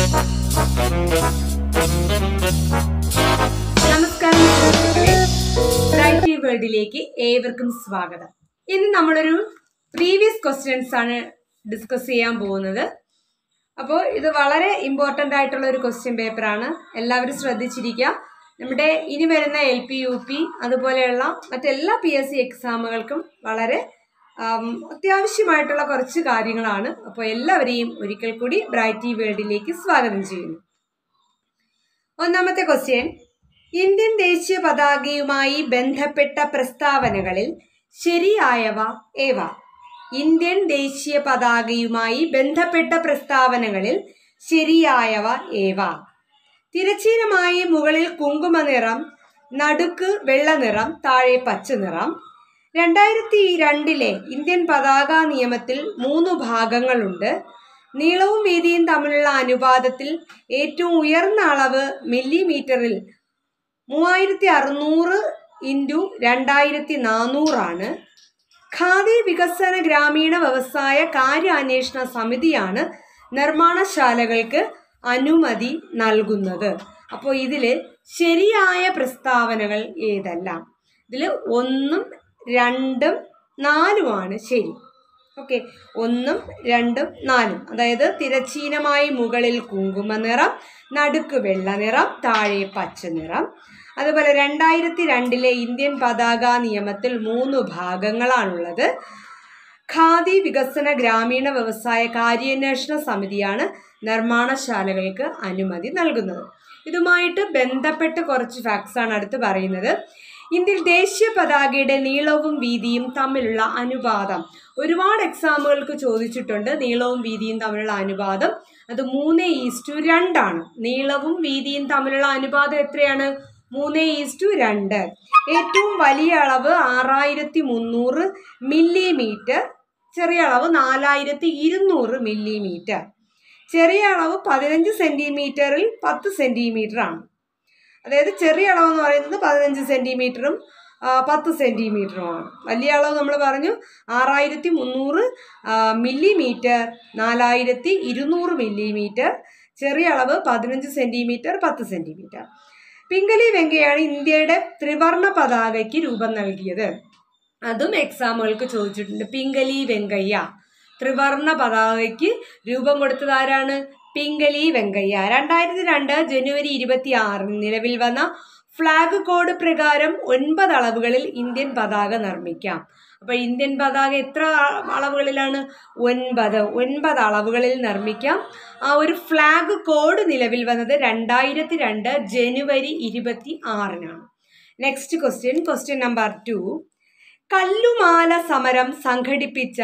നമസ്കാരം സുഹൃത്തുക്കളെ ബ്രൈറ്റ് വേൾഡിലേക്ക് ഏവർക്കും സ്വാഗതം ഇന്ന് നമ്മളൊരു പ്രീവിയസ് ക്വസ്റ്റ്യൻസ് ആണ് ഡിസ്കസ് ചെയ്യാൻ പോകുന്നത് അപ്പോൾ ഇത് വളരെ ഇമ്പോർട്ടൻ്റ് ആയിട്ടുള്ള ഒരു ക്വസ്റ്റ്യൻ പേപ്പറാണ് എല്ലാവരും ശ്രദ്ധിച്ചിരിക്കുക നമ്മുടെ ഇനി വരുന്ന എൽ പി യു പി അതുപോലെയുള്ള മറ്റെല്ലാ പി എസ് സി എക്സാമുകൾക്കും വളരെ ആം, അത്യാവശ്യമായിട്ടുള്ള കുറച്ച് കാര്യങ്ങളാണ് അപ്പോൾ എല്ലാവരെയും ഒരിക്കൽ കൂടി ബ്രൈറ്റ് വേൾഡിലേക്ക് സ്വാഗതം ചെയ്യുന്നു ഒന്നാമത്തെ ക്വസ്റ്റ്യൻ ഇന്ത്യൻ ദേശീയ പതാകയുമായി ബന്ധപ്പെട്ട പ്രസ്താവനകളിൽ ശരിയായവ ഏവ ഇന്ത്യൻ ദേശീയ പതാകയുമായി ബന്ധപ്പെട്ട പ്രസ്താവനകളിൽ ശരിയായവ ഏവ തിരച്ചീനമായി മുകളിൽ കുങ്കുമ നിറം നടുക്ക് വെള്ള നിറം താഴെ പച്ച നിറം രണ്ടായിരത്തി രണ്ടിലെ ഇന്ത്യൻ പതാക നിയമത്തിൽ മൂന്ന് ഭാഗങ്ങളുണ്ട് നീളവും വീതിയും തമ്മിലുള്ള അനുപാതത്തിൽ ഏറ്റവും ഉയർന്ന അളവ് മില്ലിമീറ്ററിൽ മൂവായിരത്തി അറുന്നൂറ് ഇൻറ്റു രണ്ടായിരത്തി നാനൂറാണ് ഖാദി വികസന ഗ്രാമീണ വ്യവസായ കാര്യാന്വേഷണ സമിതിയാണ് നിർമ്മാണശാലകൾക്ക് അനുമതി നൽകുന്നത് അപ്പോൾ ഇതിൽ ശരിയായ പ്രസ്താവനകൾ ഏതെല്ലാം ഇതിൽ ഒന്നും രണ്ടും നാലുമാണ് ശരി ഓക്കെ ഒന്നും രണ്ടും നാലും അതായത് തിരച്ചീനമായി മുകളിൽ കുങ്കുമ നിറം നടുക്ക് വെള്ള നിറം താഴെ പച്ച നിറം അതുപോലെ രണ്ടായിരത്തി രണ്ടിലെ ഇന്ത്യൻ പതാക നിയമത്തിൽ മൂന്ന് ഭാഗങ്ങളാണുള്ളത് ഖാദി വികസന ഗ്രാമീണ വ്യവസായ കാര്യാന്വേഷണ സമിതിയാണ് നിർമ്മാണശാലകൾക്ക് അനുമതി നൽകുന്നത് ഇതുമായിട്ട് ബന്ധപ്പെട്ട കുറച്ച് ഫാക്ട്സ് ആണ് അടുത്ത് പറയുന്നത് ഇന്ത്യയിൽ ദേശീയ പതാകയുടെ നീളവും വീതിയും തമ്മിലുള്ള അനുപാതം ഒരുപാട് എക്സാമുകൾക്ക് ചോദിച്ചിട്ടുണ്ട് നീളവും വീതിയും തമ്മിലുള്ള അനുപാതം അത് മൂന്ന് ഈസ്റ്റു രണ്ടാണ് നീളവും വീതിയും തമ്മിലുള്ള അനുപാതം എത്രയാണ് മൂന്ന് ഈസ്റ്റു രണ്ട് ഏറ്റവും വലിയ അളവ് ആറായിരത്തി മുന്നൂറ് മില്ലിമീറ്റർ ചെറിയ അളവ് നാലായിരത്തി ഇരുന്നൂറ് മില്ലിമീറ്റർ ചെറിയ അളവ് പതിനഞ്ച് സെൻറ്റിമീറ്ററിൽ പത്ത് സെൻറ്റിമീറ്റർ ആണ് അതായത് ചെറിയ അളവ് എന്ന് പറയുന്നത് പതിനഞ്ച് സെൻറ്റിമീറ്ററും പത്ത് സെൻറ്റിമീറ്ററുമാണ് വലിയ അളവ് നമ്മൾ പറഞ്ഞു ആറായിരത്തി മുന്നൂറ് മില്ലിമീറ്റർ നാലായിരത്തി ഇരുന്നൂറ് മില്ലിമീറ്റർ ചെറിയ അളവ് പതിനഞ്ച് സെൻറ്റിമീറ്റർ പത്ത് സെൻറ്റിമീറ്റർ പിംഗലി വെങ്കയാണ് ഇന്ത്യയുടെ ത്രിവർണ പതാകയ്ക്ക് രൂപം നൽകിയത് അതും എക്സാമുകൾക്ക് ചോദിച്ചിട്ടുണ്ട് പിംഗലി വെങ്കയ്യ ത്രിവർണ പതാകയ്ക്ക് രൂപം കൊടുത്തത് ആരാണ് പിംഗലി വെങ്കയ്യ രണ്ടായിരത്തി രണ്ട് ജനുവരി ഇരുപത്തി ആറിന് നിലവിൽ വന്ന ഫ്ലാഗ് കോഡ് പ്രകാരം ഒൻപത് അളവുകളിൽ ഇന്ത്യൻ പതാക നിർമ്മിക്കാം അപ്പോൾ ഇന്ത്യൻ പതാക എത്ര അ- അളവുകളിലാണ് ഒൻപത് ഒൻപത് അളവുകളിൽ നിർമ്മിക്കാം ആ ഒരു ഫ്ലാഗ് കോഡ് നിലവിൽ വന്നത് രണ്ടായിരത്തി രണ്ട് ജനുവരി ഇരുപത്തി ആറിനാണ് next question question number two Kallumala സമരം സംഘടിപ്പിച്ച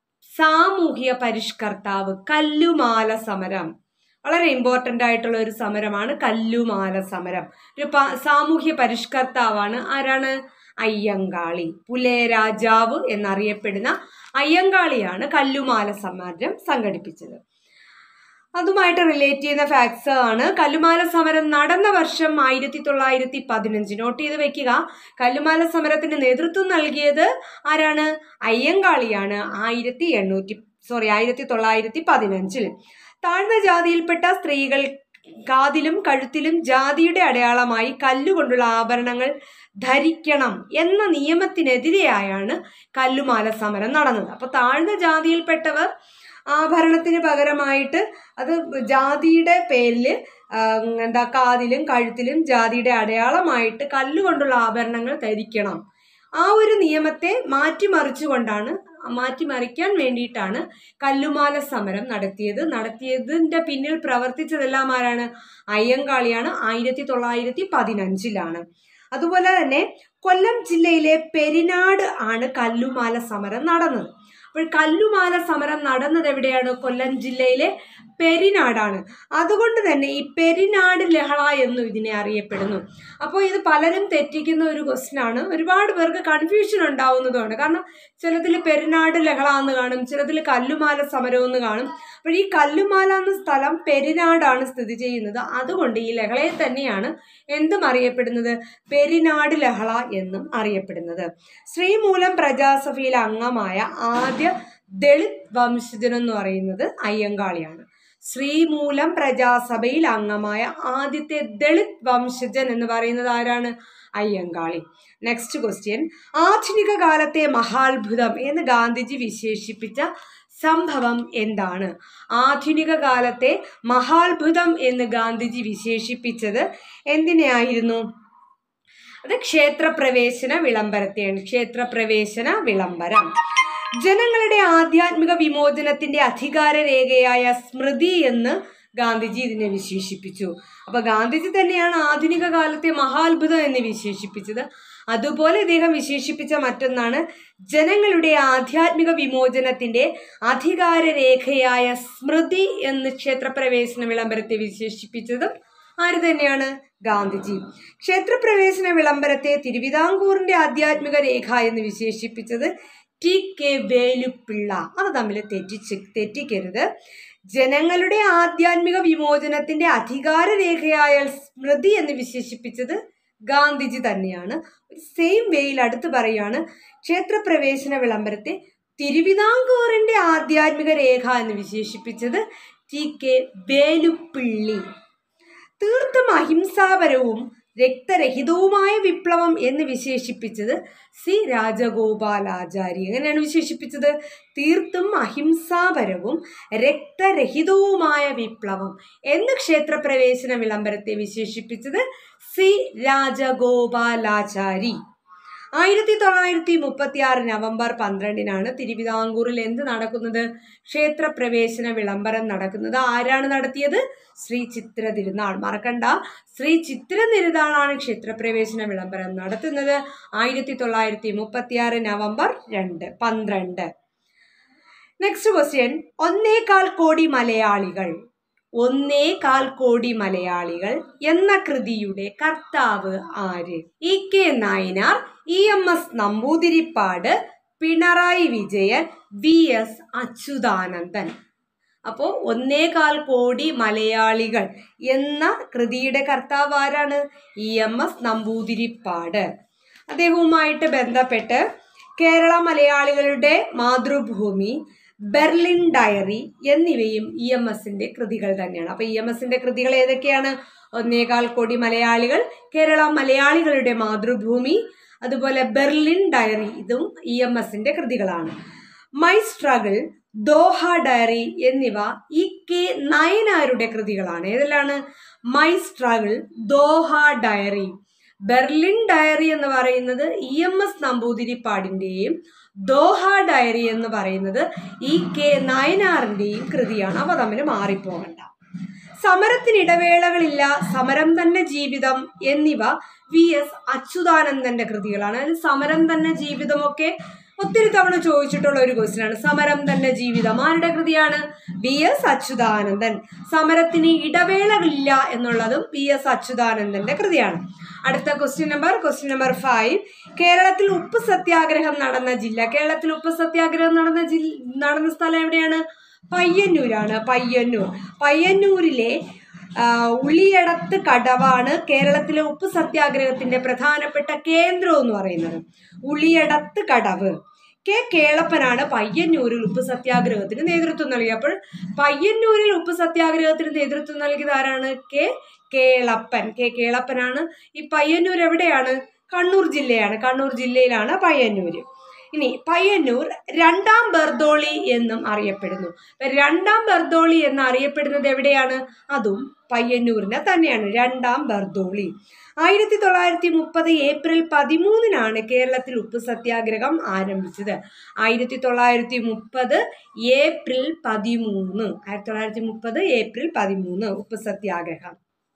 സാമൂഹ്യ പരിഷ്കർത്താവ് കല്ലുമാല സമരം വളരെ ഇമ്പോർട്ടൻ്റ് ആയിട്ടുള്ള ഒരു സമരമാണ് കല്ലുമാല സമരം ഒരു പ- സാമൂഹ്യ പരിഷ്കർത്താവാണ് ആരാണ് അയ്യങ്കാളി പുലയ രാജാവ് എന്നറിയപ്പെടുന്ന അയ്യങ്കാളിയാണ് കല്ലുമാല സമരം സംഘടിപ്പിച്ചത് അതുമായിട്ട് റിലേറ്റ് ചെയ്യുന്ന ഫാക്ട്സ് ആണ് കല്ലുമാല സമരം നടന്ന വർഷം ആയിരത്തി തൊള്ളായിരത്തി പതിനഞ്ച് നോട്ട് ചെയ്ത് വെക്കുക കല്ലുമാല സമരത്തിന് നേതൃത്വം നൽകിയത് ആരാണ് അയ്യങ്കാളിയാണ് ആയിരത്തി എണ്ണൂറ്റി സോറി ആയിരത്തി തൊള്ളായിരത്തി പതിനഞ്ചിൽ താഴ്ന്ന ജാതിയിൽപ്പെട്ട സ്ത്രീകൾ കാതിലും കഴുത്തിലും ജാതിയുടെ അടയാളമായി കല്ലുകൊണ്ടുള്ള ആഭരണങ്ങൾ ധരിക്കണം എന്ന നിയമത്തിനെതിരെയായാണ് കല്ലുമാല സമരം നടന്നത് അപ്പോൾ താഴ്ന്ന ജാതിയിൽപ്പെട്ടവർ ആഭരണത്തിന് പകരമായിട്ട് അത് ജാതിയുടെ പേരിൽ എന്താ കാതിലും കഴുത്തിലും ജാതിയുടെ അടയാളമായിട്ട് കല്ലുകൊണ്ടുള്ള ആഭരണങ്ങൾ ധരിക്കണം ആ ഒരു നിയമത്തെ മാറ്റിമറിച്ചുകൊണ്ടാണ് മാറ്റിമറിക്കാൻ വേണ്ടിയിട്ടാണ് കല്ലുമാല സമരം നടത്തിയത് നടത്തിയതിൻ്റെ പിന്നിൽ പ്രവർത്തിച്ചതെല്ലാം ആരാണ് അയ്യങ്കാളിയാണ് ആയിരത്തി തൊള്ളായിരത്തി പതിനഞ്ചിലാണ് അതുപോലെ തന്നെ കൊല്ലം ജില്ലയിലെ പെരിനാട് ആണ് കല്ലുമാല സമരം നടന്നത് അപ്പോൾ കല്ലുമാല സമരം നടന്നത് എവിടെയാണ് കൊല്ലം ജില്ലയിലെ പെരിനാടാണ് അതുകൊണ്ട് തന്നെ ഈ പെരിനാട് ലഹള എന്നും ഇതിനെ അറിയപ്പെടുന്നു അപ്പോൾ ഇത് പലരും തെറ്റിക്കുന്ന ഒരു ക്വസ്റ്റ്യൻ ആണ് ഒരുപാട് പേർക്ക് കൺഫ്യൂഷൻ ഉണ്ടാവുന്നതുകൊണ്ട് കാരണം ചിലതിൽ പെരിനാട് ലഹള എന്ന് കാണും ചിലതിൽ കല്ലുമാല സമരം എന്ന് കാണും അപ്പോൾ ഈ കല്ലുമാല എന്ന സ്ഥലം പെരിനാടാണ് സ്ഥിതി ചെയ്യുന്നത് അതുകൊണ്ട് ഈ ലഹളയെ തന്നെയാണ് എന്തും അറിയപ്പെടുന്നത് പെരിനാട് ലഹള എന്നും അറിയപ്പെടുന്നത് ശ്രീമൂലം പ്രജാസഭയിലെ അംഗമായ ആദ്യ ദളിത് വംശജൻ എന്ന് പറയുന്നത് അയ്യങ്കാളിയാണ് ശ്രീമൂലം പ്രജാസഭയിൽ അംഗമായ ആദ്യത്തെ ദളിത് വംശജൻ എന്ന് പറയുന്നത് ആരാണ് അയ്യങ്കാളി നെക്സ്റ്റ് ക്വസ്റ്റ്യൻ ആധുനിക കാലത്തെ മഹാത്ഭുതം എന്ന് ഗാന്ധിജി വിശേഷിപ്പിച്ച സംഭവം എന്താണ് ആധുനിക കാലത്തെ മഹാത്ഭുതം എന്ന് ഗാന്ധിജി വിശേഷിപ്പിച്ചത് എന്തിനെയായിരുന്നു അത് ക്ഷേത്രപ്രവേശന വിളംബരത്തെയാണ് ക്ഷേത്രപ്രവേശന വിളംബരം ജനങ്ങളുടെ ആധ്യാത്മിക വിമോചനത്തിന്റെ അധികാര രേഖയായ സ്മൃതി എന്ന് ഗാന്ധിജി ഇതിനെ വിശേഷിപ്പിച്ചു അപ്പൊ ഗാന്ധിജി തന്നെയാണ് ആധുനിക കാലത്തെ മഹാത്ഭുതം എന്ന് വിശേഷിപ്പിച്ചത് അതുപോലെ ഇദ്ദേഹം വിശേഷിപ്പിച്ച മറ്റൊന്നാണ് ജനങ്ങളുടെ ആധ്യാത്മിക വിമോചനത്തിന്റെ അധികാര രേഖയായ സ്മൃതി എന്ന് ക്ഷേത്രപ്രവേശന വിളംബരത്തെ വിശേഷിപ്പിച്ചതും ആര് തന്നെയാണ് ഗാന്ധിജി ക്ഷേത്രപ്രവേശന വിളംബരത്തെ തിരുവിതാംകൂറിന്റെ ആധ്യാത്മിക രേഖ എന്ന് വിശേഷിപ്പിച്ചത് ടി കെ വേലുപ്പിള്ള അത് തമ്മിൽ തെറ്റിച്ച് തെറ്റിക്കരുത് ജനങ്ങളുടെ ആധ്യാത്മിക വിമോചനത്തിന്റെ അധികാര രേഖയായ സ്മൃതി എന്ന് വിശേഷിപ്പിച്ചത് ഗാന്ധിജി തന്നെയാണ് സെയിം വേയിൽ അടുത്ത് പറയാണ് ക്ഷേത്രപ്രവേശന വിളംബരത്തെ തിരുവിതാംകൂറിന്റെ ആധ്യാത്മിക രേഖ എന്ന് വിശേഷിപ്പിച്ചത് ടി കെ വേലുപ്പിള്ളി തീർത്തും അഹിംസാപരവും രക്തരഹിതവുമായ വിപ്ലവം എന്ന് വിശേഷിപ്പിച്ചത് സി രാജഗോപാലാചാരി എങ്ങനെയാണ് വിശേഷിപ്പിച്ചത് തീർത്തും അഹിംസാപരവും രക്തരഹിതവുമായ വിപ്ലവം എന്ന് ക്ഷേത്രപ്രവേശന വിളംബരത്തെ വിശേഷിപ്പിച്ചത് സി രാജഗോപാലാചാരി ആയിരത്തി തൊള്ളായിരത്തി മുപ്പത്തി ആറ് നവംബർ പന്ത്രണ്ടിനാണ് തിരുവിതാംകൂറിൽ എന്ത് നടക്കുന്നത് ക്ഷേത്രപ്രവേശന വിളംബരം നടക്കുന്നത് ആരാണ് നടത്തിയത് ശ്രീ ചിത്ര തിരുനാൾ മറക്കണ്ട ശ്രീ ചിത്ര തിരുനാളാണ് ക്ഷേത്രപ്രവേശന വിളംബരം നടത്തുന്നത് ആയിരത്തി തൊള്ളായിരത്തി മുപ്പത്തി ആറ് നവംബർ രണ്ട് പന്ത്രണ്ട് നെക്സ്റ്റ് ക്വസ്റ്റ്യൻ ഒന്നേകാൽ കോടി മലയാളികൾ ഒന്നേകാൽ കോടി മലയാളികൾ എന്ന കൃതിയുടെ കർത്താവ് ആര് E K Nayanar E M S Namboodiripad Pinarayi Vijayan V S Achuthanandan അപ്പോൾ ഒന്നേകാൽ കോടി മലയാളികൾ എന്ന കൃതിയുടെ കർത്താവ് ആരാണ് ഇ എം എസ് നമ്പൂതിരിപ്പാട് അദ്ദേഹവുമായിട്ട് ബന്ധപ്പെട്ട് കേരള മലയാളികളുടെ മാതൃഭൂമി ബെർലിൻ ഡയറി എന്നിവയും ഇ എം എസിന്റെ കൃതികൾ തന്നെയാണ് അപ്പൊ ഇ എം എസിന്റെ കൃതികൾ ഏതൊക്കെയാണ് ഒന്നേകാൽ കോടി മലയാളികൾ കേരള മലയാളികളുടെ മാതൃഭൂമി അതുപോലെ ബെർലിൻ ഡയറി ഇതും ഇ എം എസിന്റെ കൃതികളാണ് മൈ സ്ട്രഗിൾ ദോഹ ഡയറി എന്നിവ ഇ കെ നയനാരുടെ കൃതികളാണ് ഏതെല്ലാണ് my struggle Doha diary Berlin diary എന്ന് പറയുന്നത് ഇ എം എസ് നമ്പൂതിരിപ്പാടിൻ്റെയും ദോഹ ഡയറി എന്ന് പറയുന്നത് ഇ കെ നയനാറിൻ്റെയും കൃതിയാണ് അവ തമ്മിൽ മാറിപ്പോകണ്ട സമരത്തിന് ഇടവേളകളില്ല സമരം തന്നെ ജീവിതം എന്നിവ വി എസ് അച്യുതാനന്ദന്റെ കൃതികളാണ് അതിൽ സമരം തന്നെ ജീവിതമൊക്കെ ഒത്തിരി തവണ ചോദിച്ചിട്ടുള്ള ഒരു ക്വസ്റ്റ്യൻ ആണ് സമരം തന്നെ ജീവിതം ആരുടെ കൃതിയാണ് വി എസ് അച്യുതാനന്ദൻ സമരത്തിന് ഇടവേളകളില്ല എന്നുള്ളതും വി എസ് അച്യുതാനന്ദന്റെ കൃതിയാണ് അടുത്ത question number question number five കേരളത്തിൽ ഉപ്പ് സത്യാഗ്രഹം നടന്ന ജില്ല കേരളത്തിൽ ഉപ്പ് സത്യാഗ്രഹം നടന്ന ജില്ല നടന്ന സ്ഥലം എവിടെയാണ് പയ്യന്നൂരാണ് പയ്യന്നൂർ പയ്യന്നൂരിലെ ആ, ഉളിയടത്ത് കടവാണ് കേരളത്തിലെ ഉപ്പ് സത്യാഗ്രഹത്തിന്റെ പ്രധാനപ്പെട്ട കേന്ദ്രം എന്ന് പറയുന്നത് ഉളിയടത്ത് കടവ് കെ കേളപ്പനാണ് പയ്യന്നൂരിൽ ഉപ്പ് സത്യാഗ്രഹത്തിന് നേതൃത്വം നൽകിയത് അപ്പോൾ പയ്യന്നൂരിൽ ഉപ്പ് സത്യാഗ്രഹത്തിന് നേതൃത്വം നൽകിയത് ആരാണ് കെ കേളപ്പൻ കെ കേളപ്പനാണ് ഈ പയ്യന്നൂർ എവിടെയാണ് കണ്ണൂർ ജില്ലയാണ് കണ്ണൂർ ജില്ലയിലാണ് പയ്യന്നൂര് ഇനി പയ്യന്നൂർ രണ്ടാം ബർദോളി എന്നും അറിയപ്പെടുന്നു അപ്പൊ രണ്ടാം ബർദോളി എന്ന് അറിയപ്പെടുന്നത് എവിടെയാണ് അതും പയ്യന്നൂരിനെ തന്നെയാണ് രണ്ടാം ബർദോളി ആയിരത്തി തൊള്ളായിരത്തി മുപ്പത് ഏപ്രിൽ പതിമൂന്നിനാണ് കേരളത്തിൽ ഉപ്പ് സത്യാഗ്രഹം ആരംഭിച്ചത് ആയിരത്തി തൊള്ളായിരത്തി മുപ്പത് ഏപ്രിൽ പതിമൂന്ന് ആയിരത്തി തൊള്ളായിരത്തി മുപ്പത് ഏപ്രിൽ പതിമൂന്ന് ഉപ്പ് സത്യാഗ്രഹം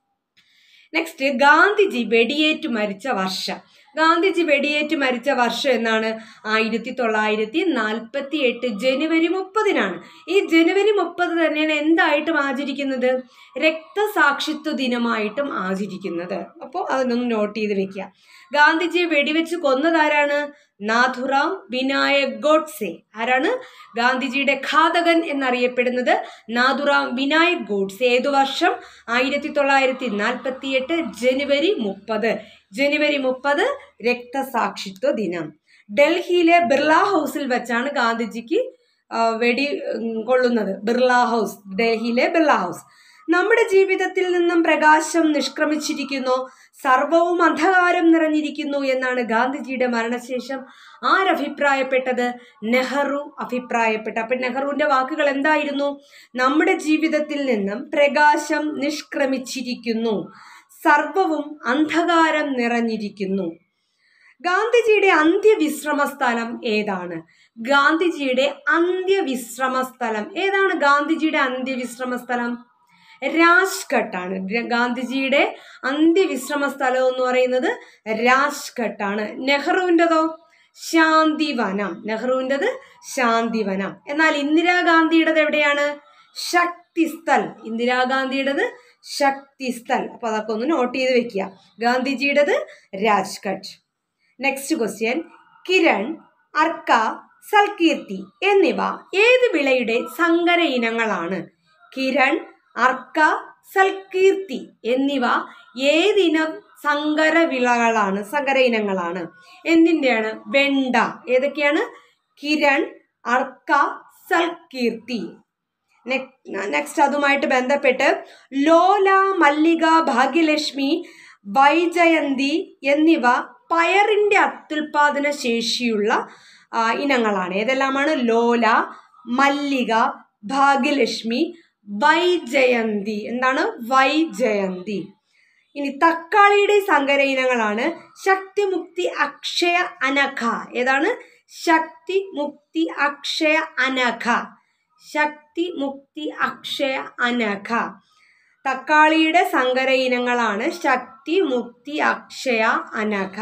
നെക്സ്റ്റ് ഗാന്ധിജി വെടിയേറ്റ് മരിച്ച വർഷം ഗാന്ധിജി വെടിയേറ്റ് മരിച്ച വർഷം എന്നാണ് ആയിരത്തി തൊള്ളായിരത്തി നാൽപ്പത്തി എട്ട് ജനുവരി മുപ്പതിനാണ് ഈ ജനുവരി മുപ്പത് തന്നെയാണ് എന്തായിട്ടും ആചരിക്കുന്നത് രക്തസാക്ഷിത്വ ദിനമായിട്ടും ആചരിക്കുന്നത് അപ്പോൾ അതൊന്നും നോട്ട് ചെയ്ത് വെക്കുക ഗാന്ധിജിയെ വെടിവെച്ച് കൊന്നതാരാണ് നാഥുറാം വിനായക് ഗോഡ്സെ ആരാണ് ഗാന്ധിജിയുടെ ഘാതകൻ എന്നറിയപ്പെടുന്നത് നാഥുറാം വിനായക് ഗോഡ്സെ ഏതു വർഷം ആയിരത്തി തൊള്ളായിരത്തി നാൽപ്പത്തി എട്ട് ജനുവരി മുപ്പത് ജനുവരി മുപ്പത് രക്തസാക്ഷിത്വ ദിനം ഡൽഹിയിലെ ബിർള ഹൗസിൽ വെച്ചാണ് ഗാന്ധിജിക്ക് ആ, വെടി ഉം, കൊള്ളുന്നത് ബിർള ഹൗസ് ഡൽഹിയിലെ ബിർള ഹൗസ് നമ്മുടെ ജീവിതത്തിൽ നിന്നും പ്രകാശം നിഷ്ക്രമിച്ചിരിക്കുന്നു സർവവും അന്ധകാരം നിറഞ്ഞിരിക്കുന്നു എന്നാണ് ഗാന്ധിജിയുടെ മരണശേഷം ആരഭിപ്രായപ്പെട്ടത് നെഹ്റു അഭിപ്രായപ്പെട്ട അപ്പൊ നെഹ്റുവിന്റെ വാക്കുകൾ എന്തായിരുന്നു നമ്മുടെ ജീവിതത്തിൽ നിന്നും പ്രകാശം നിഷ്ക്രമിച്ചിരിക്കുന്നു സർവവും അന്ധകാരം നിറഞ്ഞിരിക്കുന്നു ഗാന്ധിജിയുടെ അന്ത്യവിശ്രമ സ്ഥലം ഏതാണ് ഗാന്ധിജിയുടെ അന്ത്യവിശ്രമ സ്ഥലം ഏതാണ് ഗാന്ധിജിയുടെ അന്ത്യവിശ്രമ സ്ഥലം രാജ്ഘട്ടാണ് ര- ഗാന്ധിജിയുടെ അന്ത്യവിശ്രമ സ്ഥലം എന്ന് പറയുന്നത് രാജ്ഘട്ടാണ് നെഹ്റുവിൻ്റെതോ ശാന്തിവനം നെഹ്റുവിൻ്റെത് ശാന്തിവനം എന്നാൽ ഇന്ദിരാഗാന്ധിയുടേത് എവിടെയാണ് ശക്തിസ്ഥൽ ഇന്ദിരാഗാന്ധിയുടേത് ശക്തിസ്ഥൽ അപ്പൊ അതൊക്കെ ഒന്ന് നോട്ട് ചെയ്ത് വെക്കുക ഗാന്ധിജിയുടേത് രാജ്ഘട്ട് നെക്സ്റ്റ് ക്വസ്റ്റ്യൻ കിരൺ അർക്ക സൽകീർത്തി എന്നിവ ഏത് വിളയുടെ സങ്കര ഇനങ്ങളാണ് കിരൺ അർക്ക സൽകീർത്തി എന്നിവ ഏതിനം സങ്കര വിളകളാണ് സങ്കര ഇനങ്ങളാണ് എന്തിൻ്റെയാണ് വെണ്ട ഏതൊക്കെയാണ് കിരൺ അർക്ക സൽകീർത്തി നെക്സ്റ്റ് അതുമായിട്ട് ബന്ധപ്പെട്ട് ലോല മല്ലിക ഭാഗ്യലക്ഷ്മി വൈജയന്തി എന്നിവ പയറിന്റെ അത്യുൽപാദന ശേഷിയുള്ള ആ, ഇനങ്ങളാണ് ഏതെല്ലാമാണ് ലോല മല്ലിക ഭാഗ്യലക്ഷ്മി വൈജയന്തി എന്താണ് വൈജയന്തി ഇനി തക്കാളിയുടെ സങ്കര ഇനങ്ങളാണ് ശക്തിമുക്തി അക്ഷയ അനഘ ഏതാണ് ശക്തി മുക്തി അക്ഷയ അനഘ ശക്തി മുക്തി അക്ഷയ അനഘ തക്കാളിയുടെ സങ്കര ഇനങ്ങളാണ് ശക്തി മുക്തി അക്ഷയ അനഘ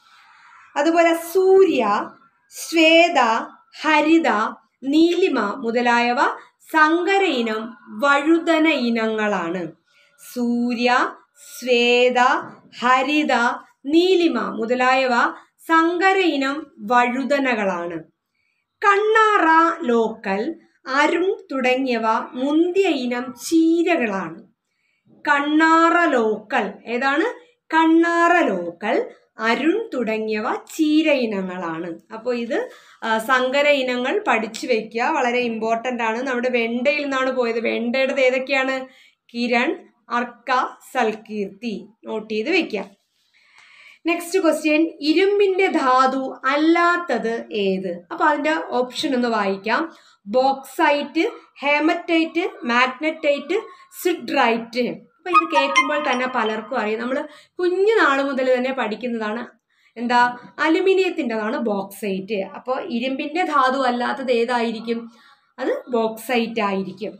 അതുപോലെ സൂര്യ ശ്വേത ഹരിത നീലിമ മുതലായവ സങ്കര ഇനം വഴുതന ഇനങ്ങളാണ് സൂര്യ ശ്വേത ഹരിത നീലിമ മുതലായവ സങ്കര ഇനം വഴുതനകളാണ് കണ്ണാറ ലോക്കൽ അരുൺ തുടങ്ങിയവ മുന്തിയ ഇനം ചീരകളാണ് കണ്ണാറ ലോക്കൽ ഏതാണ് കണ്ണാറ ലോക്കൽ അരുൺ തുടങ്ങിയവ ചീര ഇനങ്ങളാണ് അപ്പോൾ ഇത് ആ, സങ്കര ഇനങ്ങൾ പഠിച്ചു വെക്കുക വളരെ ഇമ്പോർട്ടൻ്റ് ആണ് നമ്മുടെ വെണ്ടയിൽ നിന്നാണ് പോയത് വെണ്ടയുടേത് ഏതൊക്കെയാണ് കിരൺ അർക്ക സൽകീർത്തി നോട്ട് ചെയ്ത് വെക്കുക നെക്സ്റ്റ് ക്വസ്റ്റ്യൻ ഇരുമ്പിന്റെ ധാതു അല്ലാത്തത് ഏത് അപ്പൊ അതിന്റെ ഓപ്ഷൻ ഒന്ന് വായിക്കാം ബോക്സൈറ്റ് ഹേമറ്റൈറ്റ് മാഗ്നറ്റൈറ്റ് സിഡ്രൈറ്റ് അപ്പൊ ഇത് കേൾക്കുമ്പോൾ തന്നെ പലർക്കും അറിയാം നമ്മൾ കുഞ്ഞു നാൾ മുതൽ തന്നെ പഠിക്കുന്നതാണ് എന്താ അലുമിനിയത്തിൻ്റെതാണ് ബോക്സൈറ്റ് അപ്പോൾ ഇരുമ്പിന്റെ ധാതു അല്ലാത്തത് ഏതായിരിക്കും അത് ബോക്സൈറ്റ് ആയിരിക്കും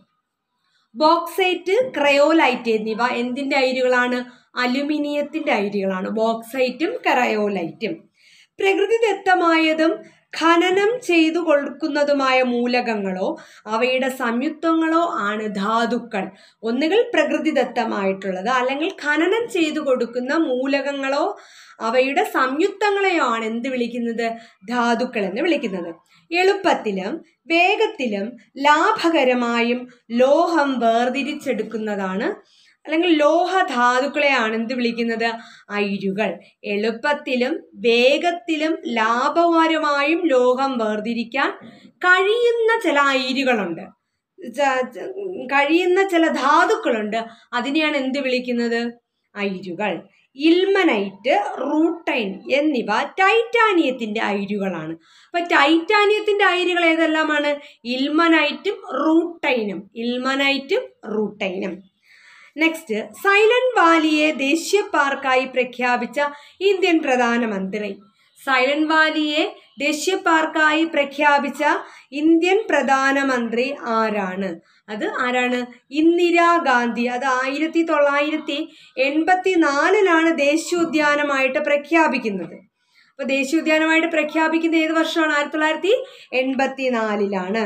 ബോക്സൈറ്റ് ക്രയോലൈറ്റ് എന്നിവ എന്തിന്റെ അയിരുകളാണ് അലുമിനിയത്തിന്റെ അയിരുകളാണ് ബോക്സൈറ്റും ക്രയോലൈറ്റും പ്രകൃതിദത്തമായതും ഖനനം ചെയ്തു കൊടുക്കുന്നതുമായ മൂലകങ്ങളോ അവയുടെ സംയുക്തങ്ങളോ ആണ് ധാതുക്കൾ ഒന്നുകിൽ പ്രകൃതിദത്തമായിട്ടുള്ളത് അല്ലെങ്കിൽ ഖനനം ചെയ്തു കൊടുക്കുന്ന മൂലകങ്ങളോ അവയുടെ സംയുക്തങ്ങളെയോ ആണ് എന്ത് വിളിക്കുന്നത് ധാതുക്കൾ എന്ന് വിളിക്കുന്നത് എളുപ്പത്തിലും വേഗത്തിലും ലാഭകരമായും ലോഹം വേർതിരിച്ചെടുക്കുന്നതാണ് അല്ലെങ്കിൽ ലോഹധാതുക്കളെയാണ് എന്ത് വിളിക്കുന്നത് അയിരുകൾ എളുപ്പത്തിലും വേഗത്തിലും ലാഭകരമായും ലോഹം വേർതിരിക്കാൻ കഴിയുന്ന ചില അയിരുകളുണ്ട് ച- ച- കഴിയുന്ന ചില ധാതുക്കളുണ്ട് അതിനെയാണ് എന്ത് വിളിക്കുന്നത് അയിരുകൾ ഇൽമനൈറ്റ് റൂട്ടൈൻ എന്നിവ ടൈറ്റാനിയത്തിന്റെ അയിരുകളാണ് അപ്പൊ ടൈറ്റാനിയത്തിന്റെ അയിരുകൾ ഏതെല്ലാമാണ് ഇൽമനൈറ്റും റൂട്ടൈനും ഇൽമനൈറ്റും റൂട്ടൈനും നെക്സ്റ്റ് സൈലന്റ് വാലിയെ ദേശീയ പാർക്കായി പ്രഖ്യാപിച്ച ഇന്ത്യൻ പ്രധാനമന്ത്രി സൈലന്റ് വാലിയെ ദേശീയ പാർക്കായി പ്രഖ്യാപിച്ച ഇന്ത്യൻ പ്രധാനമന്ത്രി ആരാണ് അത് ആരാണ് ഇന്ദിരാഗാന്ധി അത് ആയിരത്തി തൊള്ളായിരത്തി എൺപത്തി നാലിലാണ് ദേശീയോദ്യാനമായിട്ട് പ്രഖ്യാപിക്കുന്നത് അപ്പൊ ദേശീയോദ്യാനമായിട്ട് പ്രഖ്യാപിക്കുന്ന ഏത് വർഷമാണ് ആയിരത്തി തൊള്ളായിരത്തി എൺപത്തി നാലിലാണ്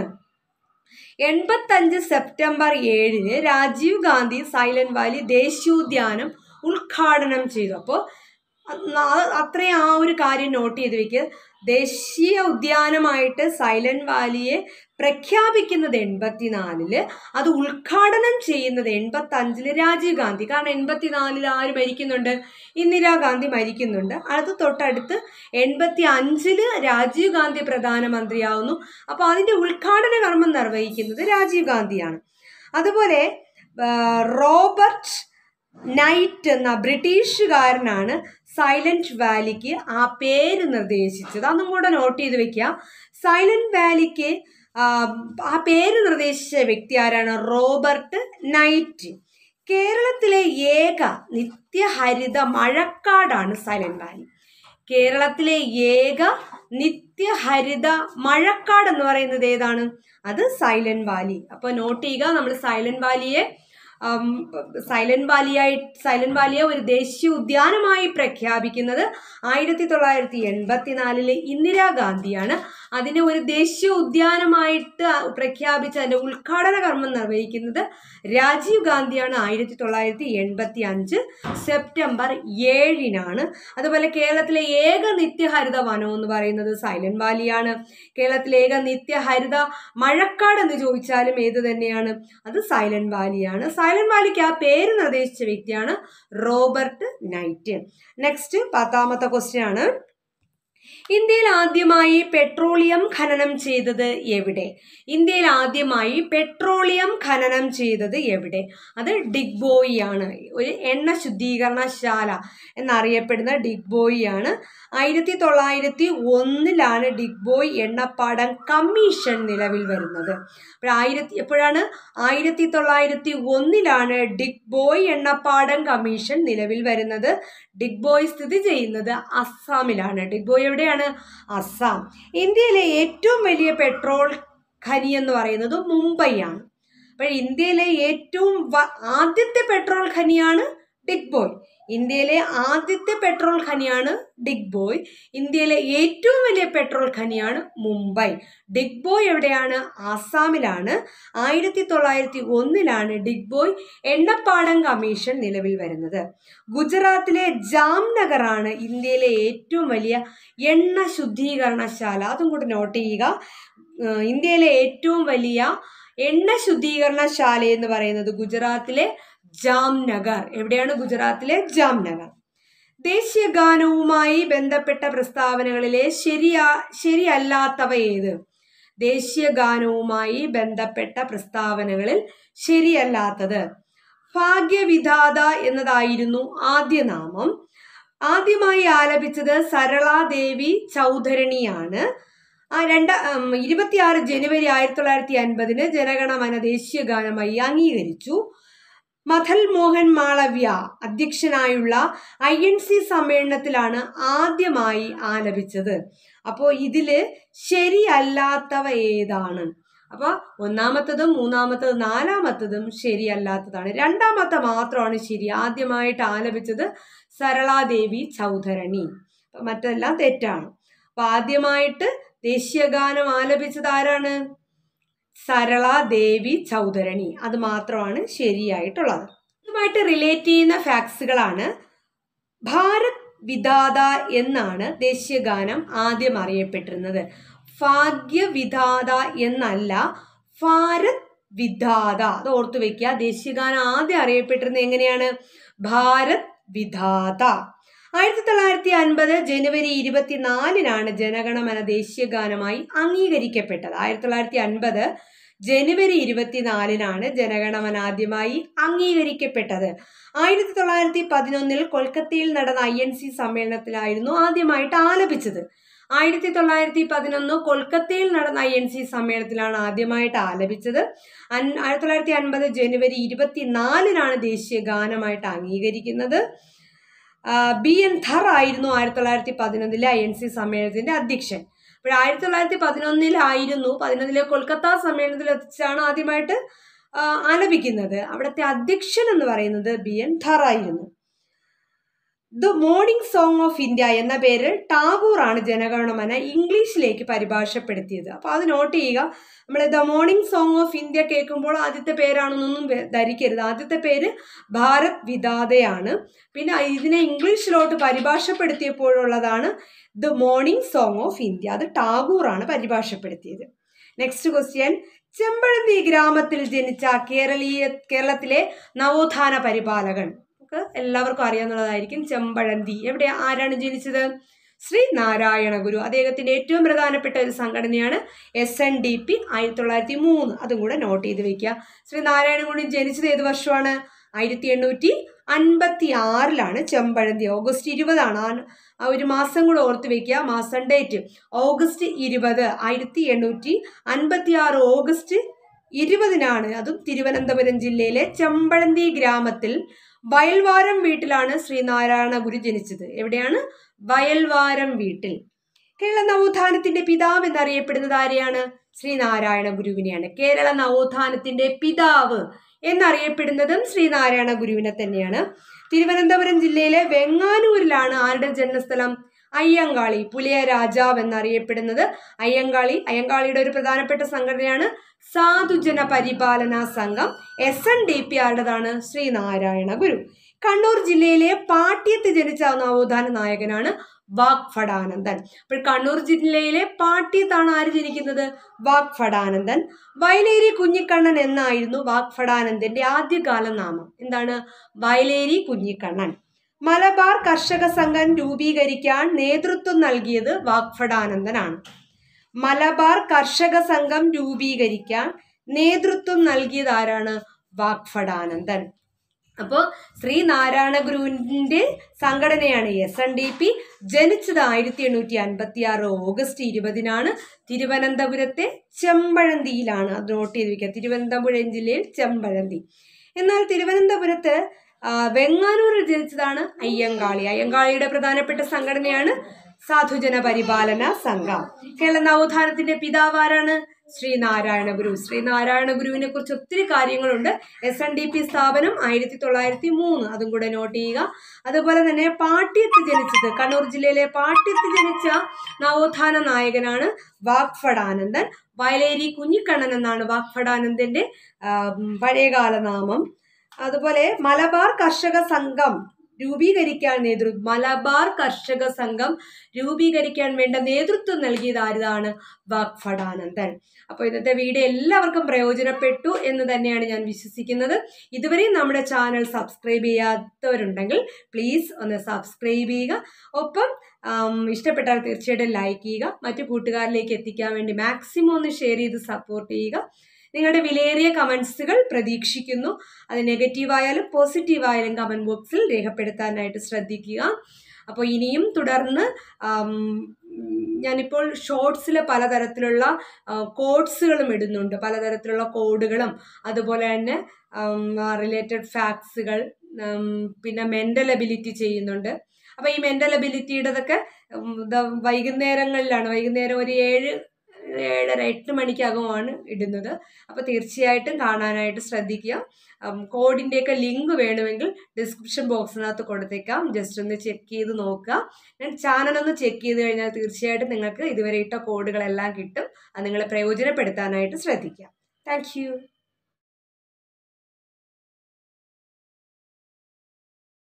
എൺപത്തഞ്ച് സെപ്റ്റംബർ ഏഴിന് രാജീവ് ഗാന്ധി സൈലന്റ് വാലി ദേശീയോദ്യാനം ഉദ്ഘാടനം ചെയ്തു അപ്പോൾ അത്രയും ആ ഒരു കാര്യം നോട്ട് ചെയ്ത് വെക്കുക ദേശീയ ഉദ്യാനമായിട്ട് സൈലന്റ് വാലിയെ പ്രഖ്യാപിക്കുന്നത് എൺപത്തിനാലില് അത് ഉദ്ഘാടനം ചെയ്യുന്നത് എൺപത്തി അഞ്ചില് രാജീവ് ഗാന്ധി കാരണം എൺപത്തിനാലിൽ ആര് മരിക്കുന്നുണ്ട് ഇന്ദിരാഗാന്ധി മരിക്കുന്നുണ്ട് അത് തൊട്ടടുത്ത് എൺപത്തി അഞ്ചില് രാജീവ് ഗാന്ധി പ്രധാനമന്ത്രിയാവുന്നു അപ്പോൾ അതിന്റെ ഉദ്ഘാടന കർമ്മം നിർവഹിക്കുന്നത് രാജീവ് ഗാന്ധിയാണ് അതുപോലെ ആ, റോബർട്ട് നൈറ്റ് എന്ന ബ്രിട്ടീഷുകാരനാണ് സൈലന്റ് വാലിക്ക് ആ പേര് നിർദ്ദേശിച്ചത് അതും കൂടെ നോട്ട് ചെയ്ത് വെക്കുക സൈലന്റ് വാലിക്ക് ആ, ആ പേര് നിർദ്ദേശിച്ച വ്യക്തി ആരാണ് റോബർട്ട് നൈറ്റ് കേരളത്തിലെ ഏക നിത്യഹരിത മഴക്കാടാണ് സൈലന്റ് വാലി കേരളത്തിലെ ഏക നിത്യഹരിത മഴക്കാട് എന്ന് പറയുന്നത് ഏതാണ് അത് സൈലന്റ് വാലി അപ്പോൾ നോട്ട് ചെയ്യുക നമ്മൾ സൈലന്റ് വാലിയെ ഉം, സൈലന്റ് വാലിയായി സൈലന്റ് വാലിയെ ഒരു ദേശീയ ഉദ്യാനമായി പ്രഖ്യാപിക്കുന്നത് ആയിരത്തി തൊള്ളായിരത്തി എൺപത്തിനാലിലെ ഇന്ദിരാഗാന്ധിയാണ് അതിനെ ഒരു ദേശീയ ഉദ്യാനമായിട്ട് പ്രഖ്യാപിച്ച് അതിന്റെ ഉദ്ഘാടന കർമ്മം നിർവഹിക്കുന്നത് രാജീവ് ഗാന്ധിയാണ് ആയിരത്തി തൊള്ളായിരത്തി എൺപത്തി അഞ്ച് സെപ്റ്റംബർ ഏഴിനാണ് അതുപോലെ കേരളത്തിലെ ഏക നിത്യഹരിത വനം എന്ന് പറയുന്നത് സൈലന്റ് വാലിയാണ് കേരളത്തിലെ ഏക നിത്യഹരിത മഴക്കാട് എന്ന് ചോദിച്ചാലും ഏത് തന്നെയാണ് അത് സൈലന്റ് വാലിയാണ് സൈലന്റ് വാലിക്ക് ആ പേര് നിർദ്ദേശിച്ച വ്യക്തിയാണ് റോബർട്ട് നൈറ്റ് നെക്സ്റ്റ് പത്താമത്തെ ക്വസ്റ്റ്യൻ ആണ് ഇന്ത്യയിൽ ആദ്യമായി പെട്രോളിയം ഖനനം ചെയ്തത് എവിടെ ഇന്ത്യയിൽ ആദ്യമായി പെട്രോളിയം ഖനനം ചെയ്തത് എവിടെ അത് ഡിഗ്ബോയി ആണ് ഒരു എണ്ണ ശുദ്ധീകരണശാല എന്നറിയപ്പെടുന്ന ഡിഗ്ബോയി ആണ് ആയിരത്തി തൊള്ളായിരത്തി ഒന്നിലാണ് ഡിഗ്ബോയ് എണ്ണപ്പാടം കമ്മീഷൻ നിലവിൽ വരുന്നത് അപ്പോൾ ആയിരത്തി എപ്പോഴാണ് ആയിരത്തി തൊള്ളായിരത്തി ഒന്നിലാണ് ഡിഗ്ബോയ് എണ്ണപ്പാടം കമ്മീഷൻ നിലവിൽ വരുന്നത് ഡിഗ്ബോയ് സ്ഥിതി ചെയ്യുന്നത് അസ്സാമിലാണ് ഡിഗ്ബോയ് എവിടെയാണ് അസ്സാം ഇന്ത്യയിലെ ഏറ്റവും വലിയ പെട്രോൾ ഖനി എന്ന് പറയുന്നത് മുംബൈയാണ് അപ്പോൾ ഇന്ത്യയിലെ ഏറ്റവും വ- ആദ്യത്തെ പെട്രോൾ ഖനിയാണ് ഡിഗ്ബോയ് ഇന്ത്യയിലെ ആദ്യത്തെ പെട്രോൾ ഖനിയാണ് ഡിഗ്ബോയ് ഇന്ത്യയിലെ ഏറ്റവും വലിയ പെട്രോൾ ഖനിയാണ് മുംബൈ ഡിഗ്ബോയ് എവിടെയാണ് ആസാമിലാണ് ആയിരത്തി തൊള്ളായിരത്തി ഒന്നിലാണ് ഡിഗ്ബോയ് എണ്ണപ്പാടം കമ്മീഷൻ നിലവിൽ വരുന്നത് ഗുജറാത്തിലെ ജാംനഗറാണ് ഇന്ത്യയിലെ ഏറ്റവും വലിയ എണ്ണ ശുദ്ധീകരണശാല അതും കൂടി നോട്ട് ചെയ്യുക ഏഹ് ഇന്ത്യയിലെ ഏറ്റവും വലിയ എണ്ണ ശുദ്ധീകരണശാല എന്ന് പറയുന്നത് ഗുജറാത്തിലെ ജാംനഗർ എവിടെയാണ് ഗുജറാത്തിലെ ജാംനഗർ ദേശീയ ഗാനവുമായി ബന്ധപ്പെട്ട പ്രസ്താവനകളിലെ ശരിയാ ശരിയല്ലാത്തവ ഏത് ദേശീയ ഗാനവുമായി ബന്ധപ്പെട്ട പ്രസ്താവനകളിൽ ശരിയല്ലാത്തത് ഭാഗ്യവിധാത എന്നതായിരുന്നു ആദ്യ നാമം ആദ്യമായി ആലപിച്ചത് സരളാദേവി ചൗധരണിയാണ് ആ രണ്ട ഉം, ഇരുപത്തിയാറ് ജനുവരി ആയിരത്തി തൊള്ളായിരത്തി അൻപതിന് ജനഗണമന ദേശീയ ഗാനമായി അംഗീകരിച്ചു മഥൽ മോഹൻ മാളവ്യ അധ്യക്ഷനായുള്ള ഐ എൻ സി സമ്മേളനത്തിലാണ് ആദ്യമായി ആലപിച്ചത് അപ്പോൾ ഇതില് ശരിയല്ലാത്തവ ഏതാണ് അപ്പോൾ ഒന്നാമത്തതും മൂന്നാമത്തതും നാലാമത്തതും ശരിയല്ലാത്തതാണ് രണ്ടാമത്തെ മാത്രമാണ് ശരി ആദ്യമായിട്ട് ആലപിച്ചത് സരളാദേവി ചൗധരണി അപ്പൊ മറ്റെല്ലാം തെറ്റാണ് അപ്പൊ ആദ്യമായിട്ട് ദേശീയഗാനം ആലപിച്ചത് ആരാണ് സരള ദേവി ചൗധരണി അത് മാത്രമാണ് ശരിയായിട്ടുള്ളത് ഇതുമായിട്ട് റിലേറ്റ് ചെയ്യുന്ന ഫാക്ട്സുകളാണ് ഭാരത് വിധാത എന്നാണ് ദേശീയഗാനം ആദ്യം അറിയപ്പെട്ടിരുന്നത് ഭാഗ്യവിധാത എന്നല്ല ഭാരത് വിധാത അത് ഓർത്തു വെക്കുക ദേശീയഗാനം ആദ്യം അറിയപ്പെട്ടിരുന്നത് എങ്ങനെയാണ് ഭാരത് വിധാത ആയിരത്തി തൊള്ളായിരത്തി അൻപത് ജനുവരി ഇരുപത്തിനാലിനാണ് ജനഗണമന ദേശീയഗാനമായി അംഗീകരിക്കപ്പെട്ടത് ആയിരത്തി തൊള്ളായിരത്തി അൻപത് ജനുവരി ഇരുപത്തിനാലിനാണ് ജനഗണമന ആദ്യമായി അംഗീകരിക്കപ്പെട്ടത് ആയിരത്തി തൊള്ളായിരത്തി പതിനൊന്നിൽ കൊൽക്കത്തയിൽ നടന്ന ഐ എൻ സി സമ്മേളനത്തിലായിരുന്നു ആദ്യമായിട്ട് ആലപിച്ചത് ആയിരത്തി തൊള്ളായിരത്തി പതിനൊന്ന് കൊൽക്കത്തയിൽ നടന്ന ഐ എൻ സി സമ്മേളനത്തിലാണ് ആദ്യമായിട്ട് ആലപിച്ചത് അൻ- ആയിരത്തി തൊള്ളായിരത്തി അൻപത് ജനുവരി ഇരുപത്തിനാലിനാണ് ദേശീയ ഗാനമായിട്ട് അംഗീകരിക്കുന്നത് ആ, ബി എൻ ധർ ആയിരുന്നു ആയിരത്തി തൊള്ളായിരത്തി പതിനൊന്നിലെ ഐ എൻ സി സമ്മേളനത്തിന്റെ അധ്യക്ഷൻ അപ്പോൾ ആയിരത്തി തൊള്ളായിരത്തി പതിനൊന്നിലായിരുന്നു പതിനൊന്നിലെ കൊൽക്കത്ത സമ്മേളനത്തിൽ വെച്ചാണ് ആദ്യമായിട്ട് ആ, ആലപിക്കുന്നത് അവിടുത്തെ അധ്യക്ഷൻ എന്ന് പറയുന്നത് ബി എൻ ധർ ആയിരുന്നു the morning song of India എന്ന പേരിൽ ടാഗോറാണ് ജനഗണമന ഇംഗ്ലീഷിലേക്ക് പരിഭാഷപ്പെടുത്തിയത് അപ്പോൾ അത് നോട്ട് ചെയ്യുക നമ്മൾ the morning song of India കേൾക്കുമ്പോൾ ആദ്യത്തെ പേരാണെന്നൊന്നും വെ- ധരിക്കരുത് ആദ്യത്തെ പേര് ഭാരത് വിദാതയാണ് പിന്നെ ഇതിനെ ഇംഗ്ലീഷിലോട്ട് പരിഭാഷപ്പെടുത്തിയപ്പോഴുള്ളതാണ് the morning song of India അത് ടാഗോറാണ് പരിഭാഷപ്പെടുത്തിയത് നെക്സ്റ്റ് ക്വസ്റ്റ്യൻ ചെമ്പഴന്തി ഗ്രാമത്തിൽ ജനിച്ച കേരളീയ കേരളത്തിലെ നവോത്ഥാന പരിപാലകൻ നമുക്ക് എല്ലാവർക്കും അറിയാവുന്നതായിരിക്കും ചെമ്പഴന്തി എവിടെ ആരാണ് ജനിച്ചത് ശ്രീ നാരായണ ഗുരു അദ്ദേഹത്തിന്റെ ഏറ്റവും പ്രധാനപ്പെട്ട ഒരു സംഘടനയാണ് എസ് എൻ ഡി പി ആയിരത്തി തൊള്ളായിരത്തി മൂന്ന് അതും കൂടെ നോട്ട് ചെയ്ത് വെക്കുക ശ്രീ നാരായണ ഗുരു ജനിച്ചത് ഏത് വർഷമാണ് ആയിരത്തി എണ്ണൂറ്റി അൻപത്തി ആറിലാണ് ചെമ്പഴന്തി ഓഗസ്റ്റ് ഇരുപതാണ് ആ ആ ഒരു മാസം കൂടെ ഓർത്ത് വെക്കുക മാസം ഡേറ്റ് ഓഗസ്റ്റ് ഇരുപത് ആയിരത്തി എണ്ണൂറ്റി അൻപത്തി ആറ് ഓഗസ്റ്റ് ഇരുപതിനാണ് അതും തിരുവനന്തപുരം ജില്ലയിലെ ചെമ്പഴന്തി ഗ്രാമത്തിൽ വയൽവാരം വീട്ടിലാണ് ശ്രീനാരായണ ഗുരു ജനിച്ചത് എവിടെയാണ് വയൽവാരം വീട്ടിൽ കേരള നവോത്ഥാനത്തിന്റെ പിതാവ് എന്നറിയപ്പെടുന്നത് ആരെയാണ് ശ്രീനാരായണ ഗുരുവിനെയാണ് കേരള നവോത്ഥാനത്തിന്റെ പിതാവ് എന്നറിയപ്പെടുന്നതും ശ്രീനാരായണ ഗുരുവിനെ തന്നെയാണ് തിരുവനന്തപുരം ജില്ലയിലെ വെങ്ങാനൂരിലാണ് ആരുടെ ജന്മസ്ഥലം അയ്യങ്കാളി പുലിയ രാജാവ് എന്നറിയപ്പെടുന്നത് അയ്യങ്കാളി അയ്യങ്കാളിയുടെ ഒരു പ്രധാനപ്പെട്ട സംഘടനയാണ് സാധുജന പരിപാലന സംഘം എസ് എൻ ഡി പി ആരുടേതാണ് ശ്രീനാരായണ ഗുരു കണ്ണൂർ ജില്ലയിലെ പാട്യത്ത് ജനിച്ച നവോത്ഥാന നായകനാണ് വാഗ്ഫടാനന്ദൻ അപ്പോൾ കണ്ണൂർ ജില്ലയിലെ പാട്യത്താണ് ആര് ജനിക്കുന്നത് വാഗ്ഫടാനന്ദൻ വയലേരി കുഞ്ഞിക്കണ്ണൻ എന്നായിരുന്നു വാഗ്ഫടാനന്ദന്റെ ആദ്യകാല നാമം എന്താണ് വയലേരി കുഞ്ഞിക്കണ്ണൻ മലബാർ കർഷക സംഘം രൂപീകരിക്കാൻ നേതൃത്വം നൽകിയത് വാഗ്ഫടാനന്ദനാണ് മലബാർ കർഷക സംഘം രൂപീകരിക്കാൻ നേതൃത്വം നൽകിയത് ആരാണ് വാഗ്ഫടാനന്ദൻ അപ്പോൾ ശ്രീനാരായണ ഗുരുവിൻ്റെ സംഘടനയാണ് എസ് എൻ ഡി പി ജനിച്ചത് ആയിരത്തി എണ്ണൂറ്റി അൻപത്തി ആറ് ഓഗസ്റ്റ് ഇരുപതിനാണ് തിരുവനന്തപുരത്തെ ചെമ്പഴന്തിയിലാണ് അത് നോട്ട് ചെയ്ത് വെക്കുക തിരുവനന്തപുരം ജില്ലയിൽ ചെമ്പഴന്തി എന്നാൽ തിരുവനന്തപുരത്ത് ആ, വെങ്ങാനൂരിൽ ജനിച്ചതാണ് അയ്യങ്കാളി അയ്യങ്കാളിയുടെ പ്രധാനപ്പെട്ട സംഘടനയാണ് സാധുജന പരിപാലന സംഘം കേരള നവോത്ഥാനത്തിന്റെ പിതാവ് ആരാണ് ശ്രീനാരായണ ഗുരു ശ്രീനാരായണ ഗുരുവിനെ കുറിച്ച് ഒത്തിരി കാര്യങ്ങളുണ്ട് എസ് എൻ ഡി പി സ്ഥാപനം ആയിരത്തി തൊള്ളായിരത്തി മൂന്ന് അതും കൂടെ നോട്ട് ചെയ്യുക അതുപോലെ തന്നെ പാട്യത്ത് ജനിച്ചത് കണ്ണൂർ ജില്ലയിലെ പാട്യത്ത് ജനിച്ച നവോത്ഥാന നായകനാണ് വാഗ്ഫടാനന്ദൻ വയലേരി കുഞ്ഞിക്കണ്ണൻ എന്നാണ് വാഗ്ഫടാനന്ദന്റെ ആ, പഴയകാല നാമം അതുപോലെ മലബാർ കർഷക സംഘം രൂപീകരിക്കാൻ നേതൃത്വം മലബാർ കർഷക സംഘം രൂപീകരിക്കാൻ വേണ്ട നേതൃത്വം നൽകിയത് ആരുതാണ് വാഗ്ഫടാനന്ദൻ അപ്പോൾ ഇന്നത്തെ വീഡിയോ എല്ലാവർക്കും പ്രയോജനപ്പെട്ടു എന്ന് തന്നെയാണ് ഞാൻ വിശ്വസിക്കുന്നത് ഇതുവരെയും നമ്മുടെ ചാനൽ സബ്സ്ക്രൈബ് ചെയ്യാത്തവരുണ്ടെങ്കിൽ പ്ലീസ് ഒന്ന് സബ്സ്ക്രൈബ് ചെയ്യുക ഒപ്പം ആം, ഇഷ്ടപ്പെട്ടാൽ തീർച്ചയായിട്ടും ലൈക്ക് ചെയ്യുക മറ്റു കൂട്ടുകാരിലേക്ക് എത്തിക്കാൻ വേണ്ടി മാക്സിമം ഒന്ന് ഷെയർ ചെയ്ത് സപ്പോർട്ട് ചെയ്യുക നിങ്ങളുടെ വിലയേറിയ കമൻസുകൾ പ്രതീക്ഷിക്കുന്നു അത് നെഗറ്റീവായാലും പോസിറ്റീവായാലും കമൻറ്റ് ബോക്സിൽ രേഖപ്പെടുത്താനായിട്ട് ശ്രദ്ധിക്കുക അപ്പോൾ ഇനിയും തുടർന്ന് ആം, ഞാനിപ്പോൾ ഷോർട്സിൽ പലതരത്തിലുള്ള കോഡ്സുകളും ഇടുന്നുണ്ട് പലതരത്തിലുള്ള കോഡുകളും അതുപോലെ തന്നെ റിലേറ്റഡ് ഫാക്ട്സുകൾ പിന്നെ മെൻ്റൽ എബിലിറ്റി ചെയ്യുന്നുണ്ട് അപ്പോൾ ഈ മെൻ്റൽ എബിലിറ്റിയുടേതൊക്കെ ഉം, ദ വൈകുന്നേരങ്ങളിലാണ് വൈകുന്നേരം ഒരു ഏഴ് ഏഴര എട്ട് മണിക്കകമാണ് ഇടുന്നത് അപ്പോൾ തീർച്ചയായിട്ടും കാണാനായിട്ട് ശ്രദ്ധിക്കുക കോഡിൻ്റെയൊക്കെ ലിങ്ക് വേണമെങ്കിൽ ഡിസ്ക്രിപ്ഷൻ ബോക്സിനകത്ത് കൊടുത്തേക്കാം ജസ്റ്റ് ഒന്ന് ചെക്ക് ചെയ്ത് നോക്കുക ഞാൻ ചാനൽ ഒന്ന് ചെക്ക് ചെയ്ത് കഴിഞ്ഞാൽ തീർച്ചയായിട്ടും നിങ്ങൾക്ക് ഇതുവരെ ഇട്ട കോഡുകളെല്ലാം കിട്ടും അത് നിങ്ങളെ പ്രയോജനപ്പെടുത്താനായിട്ട് ശ്രദ്ധിക്കുക താങ്ക്